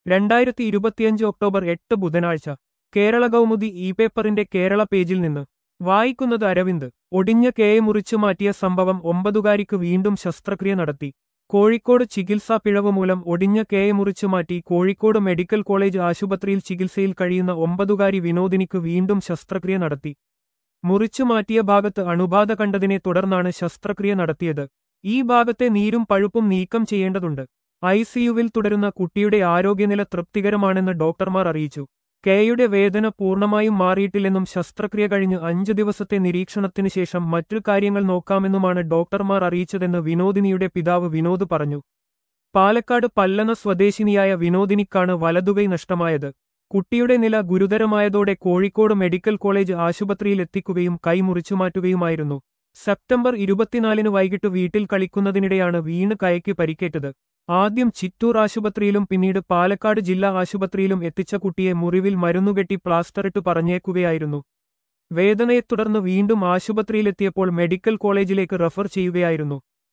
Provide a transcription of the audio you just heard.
രണ്ടായിരത്തി ഇരുപത്തിയഞ്ച് ഒക്ടോബർ എട്ട് ബുധനാഴ്ച കേരള കൗമുദി ഇ പേപ്പറിന്റെ കേരള പേജിൽ നിന്ന് വായിക്കുന്നത് അരവിന്ദ് ഒടിഞ്ഞ കേയെ മുറിച്ചു മാറ്റിയ സംഭവം ഒമ്പതുകാരിക്ക് വീണ്ടും ശസ്ത്രക്രിയ നടത്തി കോഴിക്കോട് ചികിത്സാ പിഴവ് മൂലം ഒടിഞ്ഞ കേയെ മുറിച്ചു മാറ്റി കോഴിക്കോട് മെഡിക്കൽ കോളേജ് ആശുപത്രിയിൽ ചികിത്സയിൽ കഴിയുന്ന ഒമ്പതുകാരി വിനോദിനിക്ക് വീണ്ടും ശസ്ത്രക്രിയ നടത്തി മുറിച്ചു മാറ്റിയ ഭാഗത്ത് അണുബാധ കണ്ടതിനെ തുടർന്നാണ് ശസ്ത്രക്രിയ നടത്തിയത് ഈ ഭാഗത്തെ നീരും പഴുപ്പും നീക്കം ചെയ്യേണ്ടതുണ്ട് ഐസിയുവിൽ തുടരുന്ന കുട്ടിയുടെ ആരോഗ്യനില തൃപ്തികരമാണെന്ന് ഡോക്ടർമാർ അറിയിച്ചു കെയുടെ വേദന പൂർണ്ണമായും മാറിയിട്ടില്ലെന്നും ശസ്ത്രക്രിയ കഴിഞ്ഞ് അഞ്ചു ദിവസത്തെ നിരീക്ഷണത്തിന് ശേഷം മറ്റു കാര്യങ്ങൾ നോക്കാമെന്നുമാണ് ഡോക്ടർമാർ അറിയിച്ചതെന്ന് വിനോദിനിയുടെ പിതാവ് വിനോദ് പറഞ്ഞു പാലക്കാട് പല്ലന സ്വദേശിനിയായ വിനോദിനിക്കാണ് വലതുകൈ നഷ്ടമായത് കുട്ടിയുടെ നില ഗുരുതരമായതോടെ കോഴിക്കോട് മെഡിക്കൽ കോളേജ് ആശുപത്രിയിൽ എത്തിക്കുകയും കൈ മുറിച്ചുമാറ്റുകയുമായിരുന്നു സെപ്റ്റംബർ ഇരുപത്തിനാലിന് വൈകിട്ട് വീട്ടിൽ കളിക്കുന്നതിനിടെയാണ് വീണ് കൈക്ക് പരിക്കേറ്റത് ആദ്യം ചിറ്റൂർ ആശുപത്രിയിലും പിന്നീട് പാലക്കാട് ജില്ലാ ആശുപത്രിയിലും എത്തിച്ച കുട്ടിയെ മുറിവിൽ മരുന്നുകെട്ടി പ്ലാസ്റ്ററിട്ട് പറഞ്ഞേക്കുകയായിരുന്നു വേദനയെ തുടർന്ന് വീണ്ടും ആശുപത്രിയിലെത്തിയപ്പോൾ മെഡിക്കൽ കോളേജിലേക്ക് റഫർ ചെയ്യുകയായിരുന്നു